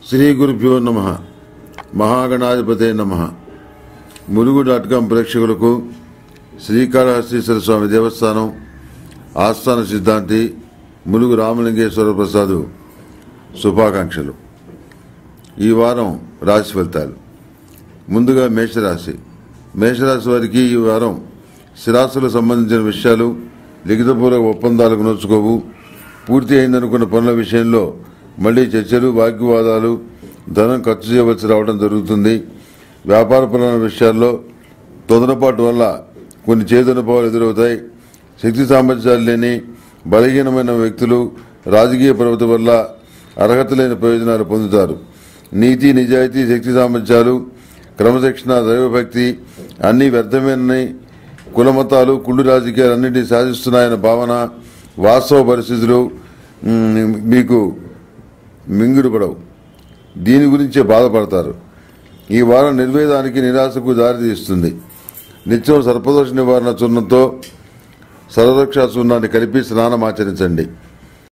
శ్రీ గురుభ్యో నమ మహాగణాధిపతే నమ ములుగు డాట్ కాం ప్రేక్షకులకు శ్రీకాళహస్తీశ్వర స్వామి దేవస్థానం ఆస్థాన సిద్ధాంతి ములుగు రామలింగేశ్వర ప్రసాద్ శుభాకాంక్షలు ఈ వారం రాశి ఫలితాలు ముందుగా మేషరాశి మేషరాశి వారికి ఈ వారం స్థిరాస్తులకు సంబంధించిన విషయాలు లిఖితపూర్వక ఒప్పందాలకు నోచుకోవు పూర్తి అయిందనుకున్న పనుల విషయంలో మళ్లీ చర్చలు వాగ్వివాదాలు ధనం ఖర్చు చేయవలసి రావడం జరుగుతుంది వ్యాపారపరమైన విషయాల్లో తొందరపాటు వల్ల కొన్ని చేదనుభవాలు ఎదురవుతాయి శక్తి సామర్థ్యాలు లేని బలహీనమైన వ్యక్తులు రాజకీయ ప్రవృత్తి వల్ల అర్హత లేని ప్రయోజనాలు పొందుతారు నీతి నిజాయితీ శక్తి సామర్థ్యాలు క్రమశిక్షణ దైవభక్తి అన్ని వ్యర్థమేనని కులమతాలు కుళ్ళు రాజకీయాలు అన్నింటినీ సాధిస్తున్నాయన్న భావన వాస్తవ పరిస్థితులు మ్, మీకు మింగుడు పడవు దీని గురించే బాధపడతారు ఈ వారం నిర్వేదానికి నిరాశకు దారితీస్తుంది నిత్యం సర్పదోష నివారణ చూర్ణంతో సర్వరక్షా చూర్ణాన్ని కలిపి స్నానం ఆచరించండి